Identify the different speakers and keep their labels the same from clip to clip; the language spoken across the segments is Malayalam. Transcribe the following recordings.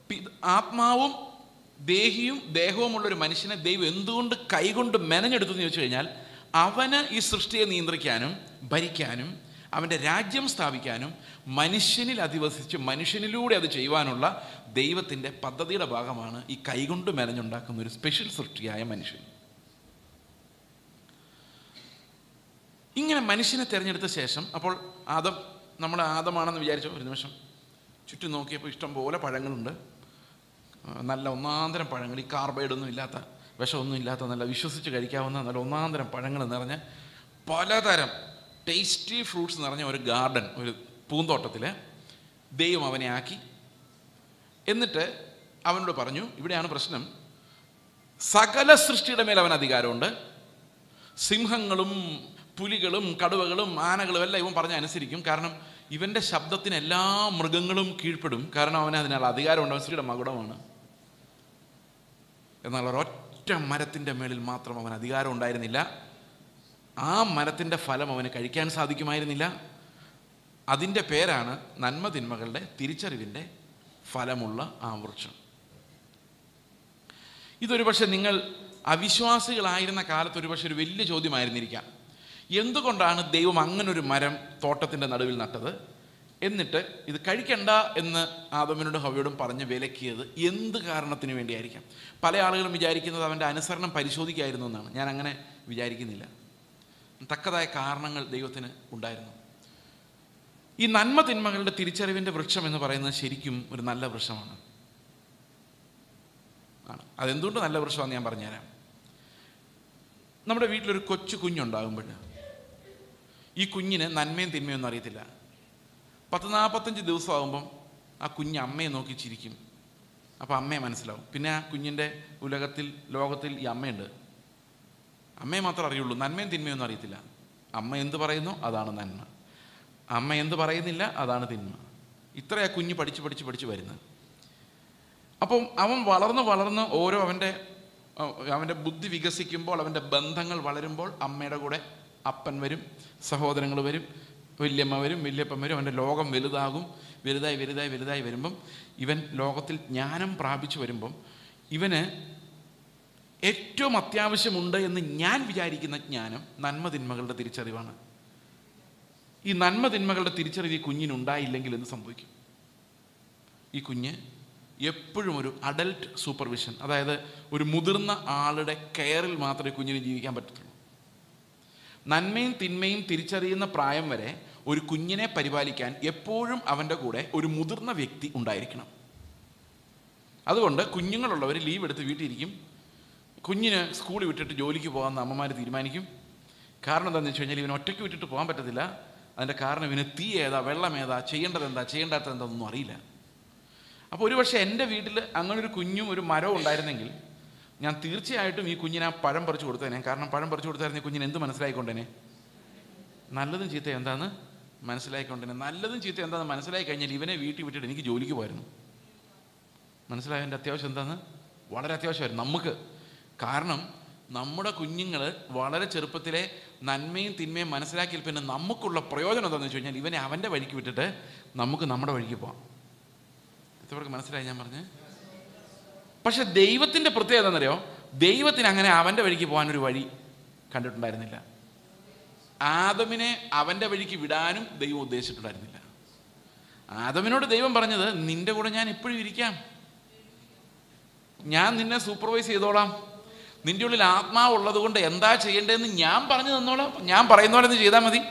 Speaker 1: പി- ആത്മാവും ദേഹിയും ദേഹവുമുള്ള ഒരു മനുഷ്യനെ ദൈവം എന്തുകൊണ്ട് കൈകൊണ്ട് മെനഞ്ഞെടുത്തു എന്ന് ചോദിച്ചു കഴിഞ്ഞാൽ അവന് ഈ സൃഷ്ടിയെ നിയന്ത്രിക്കാനും ഭരിക്കാനും അവൻ്റെ രാജ്യം സ്ഥാപിക്കാനും മനുഷ്യനിൽ അധിവസിച്ച് മനുഷ്യനിലൂടെ അത് ചെയ്യുവാനുള്ള ദൈവത്തിൻ്റെ പദ്ധതിയുടെ ഭാഗമാണ് ഈ കൈകൊണ്ട് മെനഞ്ഞുണ്ടാക്കുന്ന ഒരു സ്പെഷ്യൽ സൃഷ്ടിയായ മനുഷ്യൻ ഇങ്ങനെ മനുഷ്യനെ തിരഞ്ഞെടുത്ത ശേഷം അപ്പോൾ ആദം നമ്മൾ ആദമാണെന്ന് വിചാരിച്ചോ ഒരു നിമിഷം ചുറ്റും നോക്കിയപ്പോൾ ഇഷ്ടം പോലെ പഴങ്ങളുണ്ട് ആ, നല്ല ഒന്നാന്തരം പഴങ്ങൾ ഈ കാർബൈഡൊന്നും ഇല്ലാത്ത വിഷമൊന്നും ഇല്ലാത്ത നല്ല വിശ്വസിച്ച് കഴിക്കാവുന്ന നല്ല ഒന്നാന്തരം പഴങ്ങൾ നിറഞ്ഞ പലതരം ടേസ്റ്റി ഫ്രൂട്ട്സ് നിറഞ്ഞ ഒരു ഗാർഡൻ ഒരു പൂന്തോട്ടത്തിൽ ദൈവം അവനെ ആക്കി എന്നിട്ട് അവനോട് പറഞ്ഞു ഇവിടെയാണ് പ്രശ്നം സകല സൃഷ്ടിയുടെ മേൽ അവൻ അധികാരമുണ്ട് സിംഹങ്ങളും പുലികളും കടുവകളും ആനകളും എല്ലാം ഇവൻ പറഞ്ഞ അനുസരിക്കും കാരണം ഇവൻ്റെ ശബ്ദത്തിന് എല്ലാ മൃഗങ്ങളും കീഴ്പ്പെടും കാരണം അവന് അതിനുള്ള അധികാരമുണ്ട് അവൻ സ്ത്രീയുടെ മകുടമാണ് എന്നാൽ ഒരൊറ്റ മരത്തിൻ്റെ മേളിൽ മാത്രം അവൻ അധികാരം ഉണ്ടായിരുന്നില്ല ആ മരത്തിൻ്റെ ഫലം അവന് കഴിക്കാൻ സാധിക്കുമായിരുന്നില്ല അതിൻ്റെ പേരാണ് നന്മ തിന്മകളുടെ തിരിച്ചറിവിൻ്റെ ഫലമുള്ള ആ വൃക്ഷം ഇതൊരു പക്ഷെ നിങ്ങൾ അവിശ്വാസികളായിരുന്ന കാലത്ത് ഒരു പക്ഷെ ഒരു വലിയ ചോദ്യമായിരുന്നിരിക്കാം എന്തുകൊണ്ടാണ് ദൈവം അങ്ങനൊരു മരം തോട്ടത്തിൻ്റെ നടുവിൽ നട്ടത് എന്നിട്ട് ഇത് കഴിക്കണ്ട എന്ന് ആദമനോടും ഹവയോടും പറഞ്ഞ് വിലക്കിയത് എന്ത് കാരണത്തിന് വേണ്ടിയായിരിക്കാം പല ആളുകളും വിചാരിക്കുന്നത് അവൻ്റെ അനുസരണം പരിശോധിക്കായിരുന്നു എന്നാണ് ഞാൻ അങ്ങനെ വിചാരിക്കുന്നില്ല തക്കതായ കാരണങ്ങൾ ദൈവത്തിന് ഉണ്ടായിരുന്നു ഈ നന്മ തിന്മകളുടെ തിരിച്ചറിവിൻ്റെ വൃക്ഷം എന്ന് പറയുന്നത് ശരിക്കും ഒരു നല്ല വൃക്ഷമാണ് ആണ് അതെന്തുകൊണ്ട് നല്ല വൃക്ഷമാണെന്ന് ഞാൻ പറഞ്ഞുതരാം നമ്മുടെ വീട്ടിലൊരു കൊച്ചു കുഞ്ഞുണ്ടാകുമ്പോൾ ഈ കുഞ്ഞിന് നന്മയും തിന്മയും ഒന്നും അറിയത്തില്ല പത്ത് നാൽപ്പത്തഞ്ച് ദിവസമാകുമ്പം ആ കുഞ്ഞ് അമ്മയെ നോക്കി ചിരിക്കും അപ്പോൾ അമ്മയെ മനസ്സിലാവും പിന്നെ ആ കുഞ്ഞിൻ്റെ ഉലകത്തിൽ ലോകത്തിൽ ഈ അമ്മയുണ്ട് അമ്മയെ മാത്രമേ അറിയുള്ളൂ നന്മയും തിന്മയും ഒന്നും അറിയത്തില്ല അമ്മ എന്ത് പറയുന്നു അതാണ് നന്മ അമ്മ എന്ത് പറയുന്നില്ല അതാണ് തിന്മ ഇത്രയാ കുഞ്ഞ് പഠിച്ച് പഠിച്ച് പഠിച്ച് വരുന്നത് അപ്പം അവൻ വളർന്ന് വളർന്ന് ഓരോ അവൻ്റെ അഹ് അവൻ്റെ ബുദ്ധി വികസിക്കുമ്പോൾ അവൻ്റെ ബന്ധങ്ങൾ വളരുമ്പോൾ അമ്മയുടെ കൂടെ അപ്പൻ വരും സഹോദരങ്ങൾ വരും വല്യമ്മ വരും വല്യപ്പൻ വരും അവൻ്റെ ലോകം വലുതാകും വലുതായി വലുതായി വലുതായി വരുമ്പം ഇവൻ ലോകത്തിൽ ജ്ഞാനം പ്രാപിച്ചു വരുമ്പം ഇവന് ഏറ്റവും അത്യാവശ്യമുണ്ട് എന്ന് ഞാൻ വിചാരിക്കുന്ന ജ്ഞാനം നന്മ തിന്മകളുടെ തിരിച്ചറിവാണ് ഈ നന്മ തിന്മകളുടെ തിരിച്ചറിവ് ഈ കുഞ്ഞിനുണ്ടായില്ലെങ്കിൽ എന്ത് സംഭവിക്കും ഈ കുഞ്ഞ് എപ്പോഴും ഒരു അഡൽട്ട് സൂപ്പർവിഷൻ അതായത് ഒരു മുതിർന്ന ആളുടെ കെയറിൽ മാത്രമേ കുഞ്ഞിന് ജീവിക്കാൻ പറ്റത്തുള്ളൂ നന്മയും തിന്മയും തിരിച്ചറിയുന്ന പ്രായം വരെ ഒരു കുഞ്ഞിനെ പരിപാലിക്കാൻ എപ്പോഴും അവൻ്റെ കൂടെ ഒരു മുതിർന്ന വ്യക്തി ഉണ്ടായിരിക്കണം അതുകൊണ്ട് കുഞ്ഞുങ്ങളുള്ളവർ ലീവ് എടുത്ത് വീട്ടിലിരിക്കും കുഞ്ഞിന് സ്കൂളിൽ വിട്ടിട്ട് ജോലിക്ക് പോകാമെന്ന് അമ്മമാർ തീരുമാനിക്കും കാരണം എന്താണെന്ന് വെച്ച് കഴിഞ്ഞാൽ ഇവന് ഒറ്റയ്ക്ക് വിട്ടിട്ട് പോകാൻ പറ്റത്തില്ല അതിൻ്റെ കാരണം ഇവന് തീ ഏതാ വെള്ളം ഏതാ ചെയ്യേണ്ടത് എന്താ ചെയ്യേണ്ടാത്തത് എന്താണെന്നൊന്നും അറിയില്ല അപ്പോൾ ഒരു പക്ഷേ എൻ്റെ വീട്ടിൽ അങ്ങനെ ഒരു കുഞ്ഞും ഒരു മരവും ഉണ്ടായിരുന്നെങ്കിൽ ഞാൻ തീർച്ചയായിട്ടും ഈ കുഞ്ഞിനെ ആ പഴം പറിച്ചു കൊടുത്തേനെ കാരണം പഴം പറിച്ചു കൊടുത്തായിരുന്നു ഈ കുഞ്ഞിന് എന്ത് മനസ്സിലായിക്കൊണ്ടേനെ നല്ലതും ചീത്ത എന്താന്ന് മനസ്സിലായിക്കൊണ്ടേനെ നല്ലതും ചീത്ത എന്താണെന്ന് മനസ്സിലായി കഴിഞ്ഞാൽ ഇവനെ വീട്ടിൽ വിട്ടിട്ട് എനിക്ക് ജോലിക്ക് പോയിരുന്നു മനസ്സിലായ എൻ്റെ അത്യാവശ്യം എന്താന്ന് വളരെ അത്യാവശ്യമായിരുന്നു നമുക്ക് കാരണം നമ്മുടെ കുഞ്ഞുങ്ങൾ വളരെ ചെറുപ്പത്തിലെ നന്മയും തിന്മയും മനസ്സിലാക്കിയാൽ പിന്നെ നമുക്കുള്ള പ്രയോജനം എന്താണെന്ന് വെച്ച് കഴിഞ്ഞാൽ ഇവനെ അവൻ്റെ വഴിക്ക് വിട്ടിട്ട് നമുക്ക് നമ്മുടെ വഴിക്ക് പോകാം എത്രവർക്ക് മനസ്സിലായി ഞാൻ പറഞ്ഞ് പക്ഷെ ദൈവത്തിൻ്റെ പ്രത്യേകത എന്നറിയോ ദൈവത്തിന് അങ്ങനെ അവൻ്റെ വഴിക്ക് പോകാനൊരു വഴി കണ്ടിട്ടുണ്ടായിരുന്നില്ല ആദമിനെ അവൻ്റെ വഴിക്ക് വിടാനും ദൈവം ഉദ്ദേശിച്ചിട്ടുണ്ടായിരുന്നില്ല ആദമിനോട് ദൈവം പറഞ്ഞത് നിന്റെ കൂടെ ഞാൻ എപ്പോഴും ഇരിക്കാം ഞാൻ നിന്നെ സൂപ്പർവൈസ് ചെയ്തോളാം നിന്റെ ഉള്ളിൽ ആത്മാവ് ഉള്ളത് കൊണ്ട് എന്താ ചെയ്യേണ്ടതെന്ന് ഞാൻ പറഞ്ഞു തന്നോളാം ഞാൻ പറയുന്ന പോലെ നീ ചെയ്താൽ മതി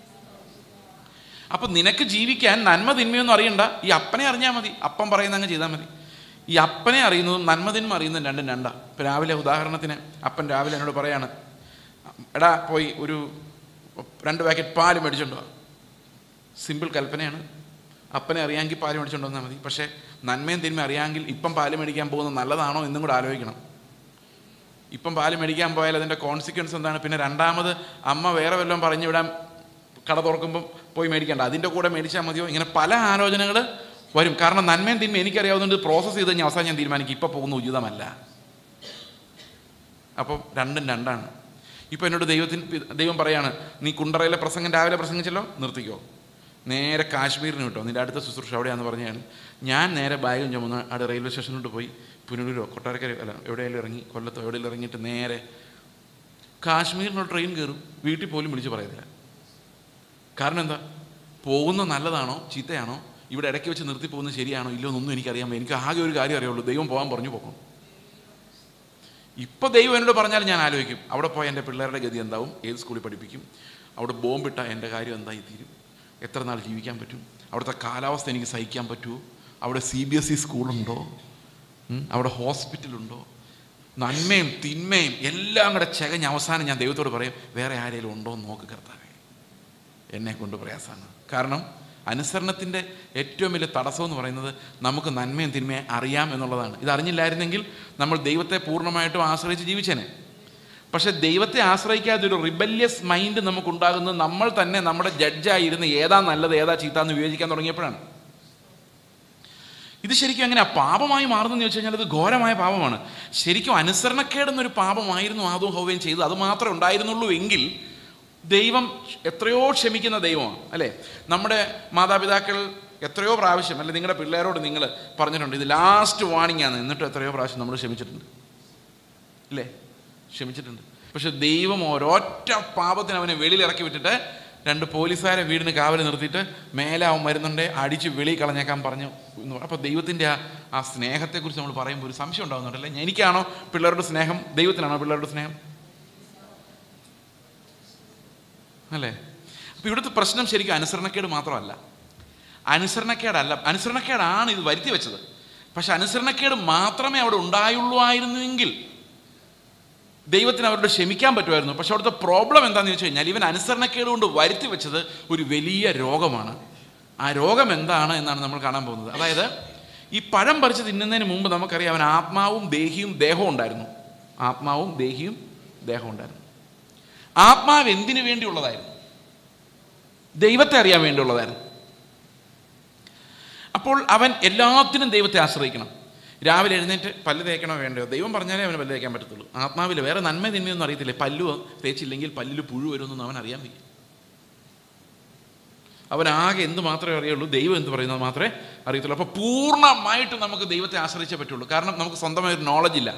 Speaker 1: അപ്പൊ നിനക്ക് ജീവിക്കാൻ നന്മ തിന്മയൊന്നും അറിയണ്ട ഈ അപ്പനെ അറിഞ്ഞാൽ മതി അപ്പം പറയുന്ന അങ്ങ് ചെയ്താൽ മതി ഈ അപ്പനെ അറിയുന്നതും നന്മ തിന്മ അറിയുന്നതും രണ്ടും രണ്ടാ ഇപ്പം രാവിലെ ഉദാഹരണത്തിന് അപ്പൻ രാവിലെ എന്നോട് പറയാണ് എടാ പോയി ഒരു രണ്ട് പാക്കറ്റ് പാല് മേടിച്ചോണ്ട് വാ സിമ്പിൾ കൽപ്പനയാണ് അപ്പനെ അറിയാമെങ്കിൽ പാല് മേടിച്ചോണ്ട് വന്നാൽ മതി പക്ഷേ നന്മയും തിന്മ അറിയാമെങ്കിൽ ഇപ്പം പാല് മേടിക്കാൻ പോകുന്നത് നല്ലതാണോ എന്നും കൂടെ ആലോചിക്കണം ഇപ്പം പാല് മേടിക്കാൻ പോയാൽ അതിൻ്റെ കോൺസിക്വൻസ് എന്താണ് പിന്നെ രണ്ടാമത് അമ്മ വേറെ വല്ലതും പറഞ്ഞു വിടാൻ കട തുറക്കുമ്പം പോയി മേടിക്കേണ്ട അതിൻ്റെ കൂടെ മേടിച്ചാൽ മതിയോ ഇങ്ങനെ പല ആലോചനകൾ വരും കാരണം നന്മയും തിന്മ എനിക്കറിയാവുന്നതുകൊണ്ട് പ്രോസസ്സ് ചെയ്ത് കഴിഞ്ഞാൽ അവസാനം ഞാൻ തീരുമാനിക്കും ഇപ്പം പോകുന്ന ഉചിതമല്ല അപ്പം രണ്ടും രണ്ടാണ് ഇപ്പം എന്നോട് ദൈവത്തിന് പി- ദൈവം പറയാണ് നീ കുണ്ടറയിലെ പ്രസംഗം രാവിലെ പ്രസംഗിച്ചല്ലോ നിർത്തിക്കോ നേരെ കാശ്മീരിന് കിട്ടോ നിൻ്റെ അടുത്ത ശുശ്രൂഷ അവിടെയാണെന്ന് പറഞ്ഞാണ് ഞാൻ നേരെ ബാഗും ചുമന്ന് അവിടെ റെയിൽവേ സ്റ്റേഷനിലോട്ട് പോയി പുനലൂരോ കൊട്ടാരക്കരയോ അല്ല എവിടെയെങ്കിലും ഇറങ്ങി കൊല്ലത്തോ എവിടെയെങ്കിലും ഇറങ്ങിയിട്ട് നേരെ കാശ്മീരിനുള്ള ട്രെയിൻ കയറും വീട്ടിൽ പോലും വിളിച്ച് പറയത്തില്ല കാരണം എന്താ പോകുന്ന നല്ലതാണോ ചീത്തയാണോ ഇവിടെ ഇടയ്ക്ക് വെച്ച് നിർത്തി പോകുന്നത് ശരിയാണോ ഇല്ലയോ എന്നൊന്നും എനിക്കറിയാൻ വയ്യ. എനിക്ക് ആകെ ഒരു കാര്യം അറിയുള്ളൂ ദൈവം പോകാൻ പറഞ്ഞു പോകണം ഇപ്പം ദൈവം എന്നോട് പറഞ്ഞാൽ ഞാൻ ആലോചിക്കും അവിടെ പോയ എൻ്റെ പിള്ളേരുടെ ഗതി എന്താവും ഏത് സ്കൂളിൽ പഠിപ്പിക്കും അവിടെ ബോംബിട്ട എൻ്റെ കാര്യം എന്തായി തീരും എത്ര നാൾ ജീവിക്കാൻ പറ്റും അവിടുത്തെ കാലാവസ്ഥ എനിക്ക് സഹിക്കാൻ പറ്റുമോ അവിടെ സി ബി എസ് ഇ സ്കൂളുണ്ടോ ഉം? അവിടെ ഹോസ്പിറ്റലുണ്ടോ നന്മയും തിന്മയും എല്ലാം കൂടെ ചകഞ്ഞ് അവസാനം ഞാൻ ദൈവത്തോട് പറയും വേറെ ആരെങ്കിലും ഉണ്ടോ എന്ന് നോക്ക് കർത്താവേ എന്നെ കൊണ്ട് പ്രയാസമാണ് കാരണം അനുസരണത്തിൻ്റെ ഏറ്റവും വലിയ തടസ്സം എന്ന് പറയുന്നത് നമുക്ക് നന്മയും തിന്മയും അറിയാം എന്നുള്ളതാണ് ഇത് അറിഞ്ഞില്ലായിരുന്നെങ്കിൽ നമ്മൾ ദൈവത്തെ പൂർണ്ണമായിട്ടും ആശ്രയിച്ച് ജീവിച്ചേനെ പക്ഷെ ദൈവത്തെ ആശ്രയിക്കാതെ ഒരു റിബല്യസ് മൈൻഡ് നമുക്കുണ്ടാകുന്നത് നമ്മൾ തന്നെ നമ്മുടെ ജഡ്ജായിരുന്ന് ഏതാ നല്ലത് ഏതാ ചീത്ത എന്ന് വിവേചിക്കാൻ തുടങ്ങിയപ്പോഴാണ് ഇത് ശരിക്കും എങ്ങനെയാ പാപമായി മാറുന്നതെന്ന് ചോദിച്ചു കഴിഞ്ഞാൽ ഇത് ഘോരമായ പാപമാണ് ശരിക്കും അനുസരണക്കേടെന്നൊരു പാപമായിരുന്നു ആദവും ഹൗവയും ചെയ്തത് അത് മാത്രമേ ഉണ്ടായിരുന്നുള്ളൂ എങ്കിൽ ദൈവം എത്രയോ ക്ഷമിക്കുന്ന ദൈവമാണ് അല്ലേ നമ്മുടെ മാതാപിതാക്കൾ എത്രയോ പ്രാവശ്യം അല്ലെ നിങ്ങളുടെ പിള്ളേരോട് നിങ്ങൾ പറഞ്ഞിട്ടുണ്ട് ഇത് ലാസ്റ്റ് വാണിംഗ് ആണ് എന്നിട്ട് എത്രയോ പ്രാവശ്യം നമ്മൾ ക്ഷമിച്ചിട്ടുണ്ട് ഇല്ലേ ക്ഷമിച്ചിട്ടുണ്ട് പക്ഷെ ദൈവം ഒരൊറ്റ പാപത്തിന് അവനെ വെളിയിൽ ഇറക്കി വിട്ടിട്ട് രണ്ട് പോലീസുകാരെ വീടിന് കാവൽ നിർത്തിയിട്ട് മേലെ അവൻ വരുന്നുണ്ടേ അടിച്ച് വെളി കളഞ്ഞേക്കാൻ പറഞ്ഞു എന്ന് പറ- അപ്പോൾ ദൈവത്തിൻ്റെ ആ ആ സ്നേഹത്തെക്കുറിച്ച് നമ്മൾ പറയുമ്പോൾ ഒരു സംശയം ഉണ്ടാകുന്നുണ്ടല്ലേ എനിക്കാണോ പിള്ളേരുടെ സ്നേഹം ദൈവത്തിനാണോ പിള്ളേരുടെ സ്നേഹം അല്ലേ അപ്പോൾ ഇവിടുത്തെ പ്രശ്നം ശരിക്കും അനുസരണക്കേട് മാത്രമല്ല അനുസരണക്കേടല്ല അനുസരണക്കേടാണ് ഇത് വരുത്തി വെച്ചത് പക്ഷെ അനുസരണക്കേട് മാത്രമേ അവിടെ ഉണ്ടായുള്ളൂ ആയിരുന്നുവെങ്കിൽ ദൈവത്തിന് അവരോട് ക്ഷമിക്കാൻ പറ്റുമായിരുന്നു പക്ഷെ അവിടുത്തെ പ്രോബ്ലം എന്താണെന്ന് വെച്ച് കഴിഞ്ഞാൽ ഇവൻ അനുസരണക്കേട് കൊണ്ട് വരുത്തി വെച്ചത് ഒരു വലിയ രോഗമാണ് ആ രോഗം എന്താണ് എന്നാണ് നമ്മൾ കാണാൻ പോകുന്നത് അതായത് ഈ പഴം പറിച്ച് തിന്നുന്നതിന് മുമ്പ് നമുക്കറിയാം അവൻ ആത്മാവും ദേഹിയും ദേഹവും ഉണ്ടായിരുന്നു ആത്മാവും ദേഹിയും ദേഹവും ഉണ്ടായിരുന്നു ആത്മാവ് എന്തിനു വേണ്ടിയുള്ളതായിരുന്നു ദൈവത്തെ അറിയാൻ വേണ്ടിയുള്ളതായിരുന്നു അപ്പോൾ അവൻ എല്ലാത്തിനും ദൈവത്തെ ആശ്രയിക്കണം രാവിലെ എഴുന്നേറ്റ് പല്ല് തേക്കണോ വേണ്ടയോ ദൈവം പറഞ്ഞാലേ അവന് പല്ല് തേക്കാൻ പറ്റത്തുള്ളൂ ആത്മാവിൽ വേറെ നന്മ തിന്മയൊന്നും അറിയത്തില്ലേ പല്ലു തേച്ചില്ലെങ്കിൽ പല്ലിൽ പുഴു വരുമെന്നൊന്നും അവൻ അറിയാൻ വയ്യ അവൻ ആകെ എന്ത് മാത്രമേ അറിയുള്ളൂ ദൈവം എന്ത് പറയുന്നത് മാത്രമേ അറിയത്തുള്ളൂ അപ്പോൾ പൂർണ്ണമായിട്ടും നമുക്ക് ദൈവത്തെ ആശ്രയിച്ചേ പറ്റുള്ളൂ കാരണം നമുക്ക് സ്വന്തമായ ഒരു നോളജ് ഇല്ല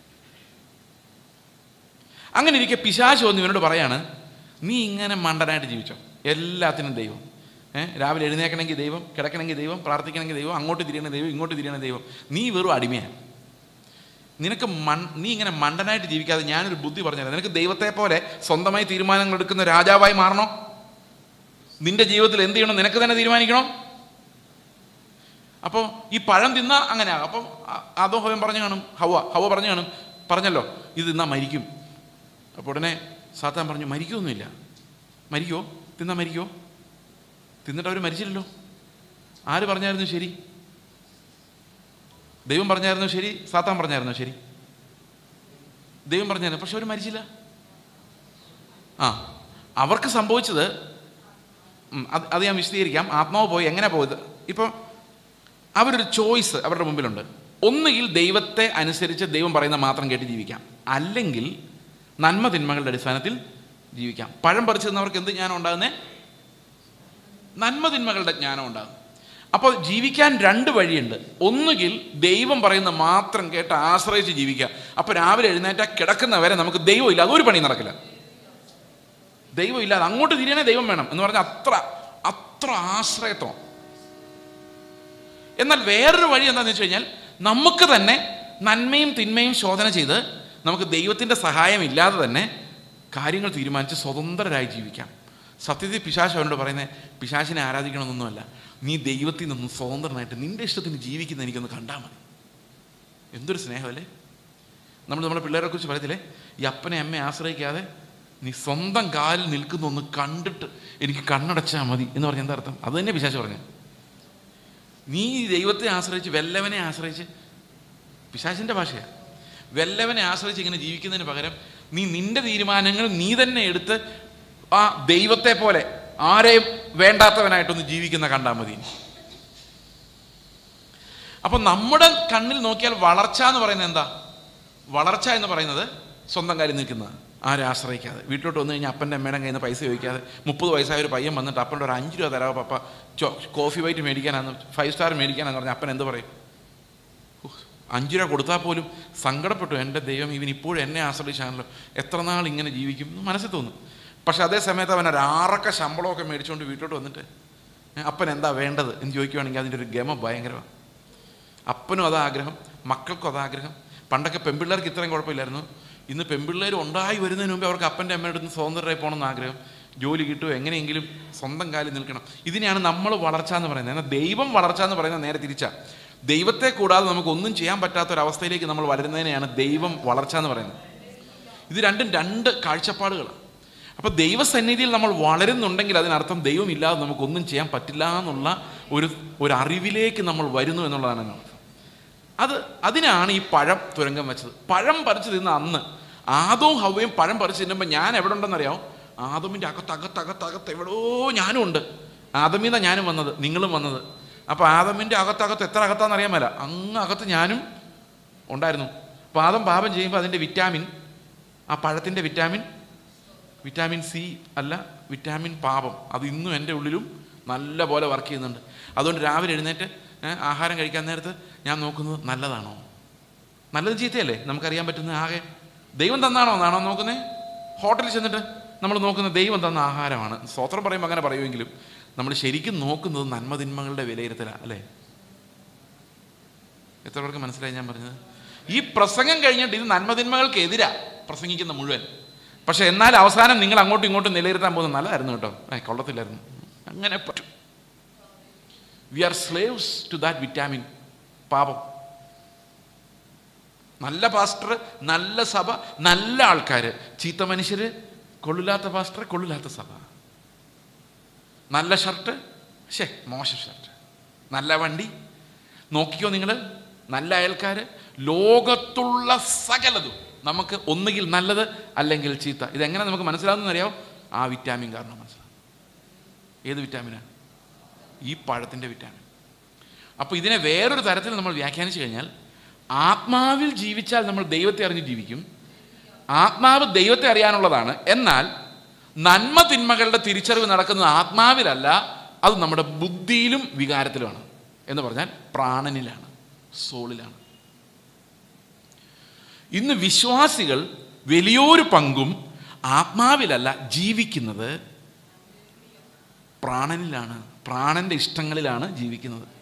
Speaker 1: അങ്ങനെ ഇരിക്കെ പിശാച് വന്ന് ഇവനോട് പറയാണ് നീ ഇങ്ങനെ മണ്ടനായിട്ട് ജീവിച്ചോ എല്ലാത്തിനും ദൈവം ഏഹ് രാവിലെ എഴുന്നേക്കണമെങ്കിൽ ദൈവം കിടക്കണമെങ്കിൽ ദൈവം പ്രാർത്ഥിക്കണമെങ്കിൽ ദൈവം അങ്ങോട്ട് തിരിയണ ദൈവം ഇങ്ങോട്ട് തിരിയണ ദൈവം നീ വെറും അടിമയാണ് നിനക്ക് മൺ നീ ഇങ്ങനെ മണ്ടനായിട്ട് ജീവിക്കാതെ ഞാനൊരു ബുദ്ധി പറഞ്ഞുതരാം നിനക്ക് ദൈവത്തെ പോലെ സ്വന്തമായി തീരുമാനങ്ങൾ എടുക്കുന്ന രാജാവായി മാറണോ നിന്റെ ജീവിതത്തിൽ എന്ത് ചെയ്യണം നിനക്ക് തന്നെ തീരുമാനിക്കണം അപ്പോൾ ഈ പഴം തിന്ന അങ്ങനെ ആകും അപ്പം അ- അതോ ഹോയം പറഞ്ഞു കാണും ഹവ ഹവ പറഞ്ഞു കാണും പറഞ്ഞല്ലോ ഇത് തിന്നാ മരിക്കും അപ്പോൾ ഉടനെ സാത്താൻ പറഞ്ഞു മരിക്കുമൊന്നുമില്ല മരിക്കോ തിന്നാ മരിക്കോ തിന്നിട്ട് അവർ മരിച്ചില്ലല്ലോ ആര് പറഞ്ഞായിരുന്നു ശരി ദൈവം പറഞ്ഞായിരുന്നു ശരി സാത്താൻ പറഞ്ഞായിരുന്നു ശരി ദൈവം പറഞ്ഞായിരുന്നു പക്ഷെ അവർ മരിച്ചില്ല ആ അവർക്ക് സംഭവിച്ചത് ഉം, അത് അത് ഞാൻ വിശദീകരിക്കാം ആത്മാവ് പോയി എങ്ങനെ പോയത് ഇപ്പം അവരൊരു ചോയ്സ് അവരുടെ മുമ്പിലുണ്ട് ഒന്നുകിൽ ദൈവത്തെ അനുസരിച്ച് ദൈവം പറയുന്ന മാത്രം കേട്ട് ജീവിക്കാം അല്ലെങ്കിൽ നന്മ തിന്മകളുടെ അടിസ്ഥാനത്തിൽ ജീവിക്കാം പഴം പറിച്ചു തന്നവർക്ക് എന്ത് ജ്ഞാനം ഉണ്ടാകുന്നേ നന്മ തിന്മകളുടെ ജ്ഞാനം ഉണ്ടാകും അപ്പോൾ ജീവിക്കാൻ രണ്ട് വഴിയുണ്ട് ഒന്നുകിൽ ദൈവം പറയുന്ന മാത്രം കേട്ട് ആശ്രയിച്ച് ജീവിക്കുക അപ്പോൾ രാവിലെ എഴുന്നേറ്റാൽ കിടക്കുന്നവരെ നമുക്ക് ദൈവം ഇല്ല അതൊരു പണി നടക്കില്ല ദൈവം ഇല്ലാതെ അങ്ങോട്ട് തിരിയണേ ദൈവം വേണം എന്ന് പറഞ്ഞാൽ അത്ര അത്ര ആശ്രയത്വം എന്നാൽ വേറൊരു വഴി എന്താണെന്ന് വെച്ച് കഴിഞ്ഞാൽ നമുക്ക് തന്നെ നന്മയും തിന്മയും ശോധന ചെയ്ത് നമുക്ക് ദൈവത്തിൻ്റെ സഹായം ഇല്ലാതെ തന്നെ കാര്യങ്ങൾ തീരുമാനിച്ച് സ്വതന്ത്രരായി ജീവിക്കാം സത്യത്തിൽ പിശാശ് അവനോട് പറയുന്നത് പിശാശിനെ ആരാധിക്കണമെന്നൊന്നുമല്ല നീ ദൈവത്തിൽ നിന്നും സ്വതന്ത്രനായിട്ട് നിന്റെ ഇഷ്ടത്തിന് ജീവിക്കുന്ന എനിക്കൊന്ന് കണ്ടാൽ മതി എന്തൊരു സ്നേഹമല്ലേ നമ്മൾ നമ്മുടെ പിള്ളേരെ കുറിച്ച് പറയത്തില്ലേ ഈ അപ്പനെ അമ്മയെ ആശ്രയിക്കാതെ നീ സ്വന്തം കാലിൽ നിൽക്കുന്ന ഒന്ന് കണ്ടിട്ട് എനിക്ക് കണ്ണടച്ചാൽ മതി എന്ന് പറഞ്ഞ എന്താ അർത്ഥം അത് തന്നെ പിശാശ് പറഞ്ഞു നീ ഈ ദൈവത്തെ ആശ്രയിച്ച് വെല്ലവനെ ആശ്രയിച്ച് പിശാചിൻ്റെ ഭാഷയാണ് വെല്ലവനെ ആശ്രയിച്ച് ഇങ്ങനെ ജീവിക്കുന്നതിന് പകരം നീ നിന്റെ തീരുമാനങ്ങൾ നീ തന്നെ എടുത്ത് ആ ദൈവത്തെ പോലെ ആരെയും വേണ്ടാത്തവനായിട്ടൊന്ന് ജീവിക്കുന്ന കണ്ടാൽ മതി അപ്പൊ നമ്മുടെ കണ്ണിൽ നോക്കിയാൽ വളർച്ച എന്ന് പറയുന്നത് എന്താ വളർച്ച എന്ന് പറയുന്നത് സ്വന്തം കാര്യം നിൽക്കുന്നത് ആരെ ആശ്രയിക്കാതെ വീട്ടിലോട്ട് വന്നു കഴിഞ്ഞാൽ അപ്പൻ്റെ അമ്മയുടെ കയ്യിൽ നിന്ന് പൈസ ചോദിക്കാതെ മുപ്പത് വയസ്സായ ഒരു പയ്യൻ വന്നിട്ട് അപ്പൻ്റെ ഒരു അഞ്ച് രൂപ തരാമോ പപ്പ ചോ കോഫി വൈറ്റ് മേടിക്കാനാന്ന് ഫൈവ് സ്റ്റാർ മേടിക്കാനാന്ന് പറഞ്ഞാൽ അപ്പൻ എന്ത് പറയും ഉഹ്, അഞ്ച് രൂപ കൊടുത്താൽ പോലും സങ്കടപ്പെട്ടു എൻ്റെ ദൈവം ഇവൻ ഇപ്പോഴും എന്നെ ആശ്രയിച്ചാണല്ലോ എത്ര നാൾ ഇങ്ങനെ ജീവിക്കും എന്ന് മനസ്സിൽ തോന്നും പക്ഷെ അതേ സമയത്ത് അവൻ ഒരു ആറക്ക ശമ്പളമൊക്കെ മേടിച്ചുകൊണ്ട് വീട്ടിലോട്ട് വന്നിട്ട് ഏ, അപ്പൻ എന്താ വേണ്ടത് എന്ന് ചോദിക്കുവാണെങ്കിൽ അതിൻ്റെ ഒരു ഗമ ഭയങ്കരമാണ് അപ്പനും അതാ ആഗ്രഹം മക്കൾക്കും അതാ ആഗ്രഹം പണ്ടൊക്കെ പെൺപിള്ളേർക്ക് ഇത്രയും കുഴപ്പമില്ലായിരുന്നു ഇന്ന് പെൺപിള്ളേർ ഉണ്ടായി വരുന്നതിന് മുമ്പ് അവർക്ക് അപ്പൻ്റെ അമ്മയുടെ അടുത്ത് സ്വതന്ത്രരായി പോകണമെന്ന് ആഗ്രഹം ജോലി കിട്ടുമോ എങ്ങനെയെങ്കിലും സ്വന്തം കാലിൽ നിൽക്കണം ഇതിനെയാണ് നമ്മൾ വളർച്ച എന്ന് പറയുന്നത് എന്നാൽ ദൈവം വളർച്ച എന്ന് പറയുന്നത് നേരെ തിരിച്ചാ ദൈവത്തെ കൂടാതെ നമുക്ക് ഒന്നും ചെയ്യാൻ പറ്റാത്ത ഒരു അവസ്ഥയിലേക്ക് നമ്മൾ വരുന്നതിനെയാണ് ദൈവം വളർച്ച എന്ന് പറയുന്നത് ഇത് രണ്ടും രണ്ട് കാഴ്ചപ്പാടുകളാണ് അപ്പോൾ ദൈവസന്നിധിയിൽ നമ്മൾ വളരുന്നുണ്ടെങ്കിൽ അതിനർത്ഥം ദൈവമില്ലാതെ നമുക്കൊന്നും ചെയ്യാൻ പറ്റില്ല എന്നുള്ള ഒരു ഒരു അറിവിലേക്ക് നമ്മൾ വരുന്നു എന്നുള്ളതാണ് അതിനർത്ഥം അത് അതിനാണ് ഈ പഴം തുരങ്കം വെച്ചത് പഴം പറിച്ചു തിന്ന അന്ന് ആദവും ഹവയും പഴം പറിച്ചു തിന്നുമ്പോൾ ഞാൻ എവിടെ ഉണ്ടെന്നറിയാമോ ആദമിൻ്റെ അകത്ത് അകത്ത് അകത്ത് അകത്ത് എവിടെയോ ഞാനും ഉണ്ട് ആദമീന്ന ഞാനും വന്നത് നിങ്ങളും വന്നത് അപ്പോൾ ആദമിൻ്റെ അകത്തകത്ത് എത്ര അകത്താന്ന് അറിയാൻ മേല അങ്ങ് അകത്ത് ഞാനും ഉണ്ടായിരുന്നു അപ്പോൾ ആദം പാപം ചെയ്യുമ്പോൾ അതിൻ്റെ വിറ്റാമിൻ ആ പഴത്തിൻ്റെ വിറ്റാമിൻ വിറ്റാമിൻ സി അല്ല വിറ്റാമിൻ പാപം അത് ഇന്നും എൻ്റെ ഉള്ളിലും നല്ല പോലെ വർക്ക് ചെയ്യുന്നുണ്ട് അതുകൊണ്ട് രാവിലെ എഴുന്നേറ്റ് ഏ, ആഹാരം കഴിക്കാൻ നേരത്ത് ഞാൻ നോക്കുന്നത് നല്ലതാണോ നല്ലത് ചീത്തയല്ലേ നമുക്കറിയാൻ പറ്റുന്ന ആകെ ദൈവം തന്നാണോ എന്നാണോ നോക്കുന്നത് ഹോട്ടലിൽ ചെന്നിട്ട് നമ്മൾ നോക്കുന്നത് ദൈവം തന്ന ആഹാരമാണ് സ്വത്രം പറയുമ്പോൾ അങ്ങനെ പറയുമെങ്കിലും നമ്മൾ ശരിക്കും നോക്കുന്നത് നന്മതിന്മകളുടെ വിലയിരുത്തലാണ് അല്ലേ എത്ര പേർക്ക് മനസ്സിലായി ഞാൻ പറഞ്ഞത് ഈ പ്രസംഗം കഴിഞ്ഞിട്ട് ഇത് നന്മതിന്മകൾക്ക് എതിരാ പ്രസംഗിക്കുന്ന മുഴുവൻ പക്ഷെ എന്നാൽ അവസാനം നിങ്ങൾ അങ്ങോട്ടും ഇങ്ങോട്ടും നിലയിരുത്താൻ പോകുന്നത് നല്ലതായിരുന്നു കേട്ടോ ഏ കൊള്ളത്തില്ലായിരുന്നു അങ്ങനെ പറ്റും we are slaves to that vitamin പാപം നല്ല പാസ്റ്റർ നല്ല സഭ നല്ല ആൾക്കാർ ചീത്ത മനുഷ്യര് കൊള്ളില്ലാത്ത പാസ്റ്റർ കൊള്ളില്ലാത്ത സഭ നല്ല ഷർട്ട് ശേ മോശം ഷർട്ട് നല്ല വണ്ടി നോക്കിക്കോ നിങ്ങൾ നല്ല അയൽക്കാർ ലോകത്തുള്ള സകലതും നമുക്ക് ഒന്നുകിൽ നല്ലത് അല്ലെങ്കിൽ ചീത്ത ഇതെങ്ങനെ നമുക്ക് മനസ്സിലാവുന്ന അറിയാമോ ആ വിറ്റാമിൻ കാരണം മനസ്സിലാവും ഏത് വിറ്റാമിനാണ് ഈ പഴത്തിൻ്റെ വിറ്റാമിൻ അപ്പോൾ ഇതിനെ വേറൊരു തരത്തിൽ നമ്മൾ വ്യാഖ്യാനിച്ചു കഴിഞ്ഞാൽ ആത്മാവിൽ ജീവിച്ചാൽ നമ്മൾ ദൈവത്തെ അറിഞ്ഞ് ജീവിക്കും ആത്മാവ് ദൈവത്തെ അറിയാനുള്ളതാണ് എന്നാൽ നന്മ തിന്മകളുടെ തിരിച്ചറിവ് നടക്കുന്നത് ആത്മാവിലല്ല അത് നമ്മുടെ ബുദ്ധിയിലും വികാരത്തിലുമാണ് എന്ന് പറഞ്ഞാൽ പ്രാണനിലാണ് സോളിലാണ് ഇന്ന് വിശ്വാസികൾ വലിയൊരു പങ്കും ആത്മാവിലല്ല ജീവിക്കുന്നത് പ്രാണനിലാണ് പ്രാണന്റെ ഇഷ്ടങ്ങളിലാണ് ജീവിക്കുന്നത്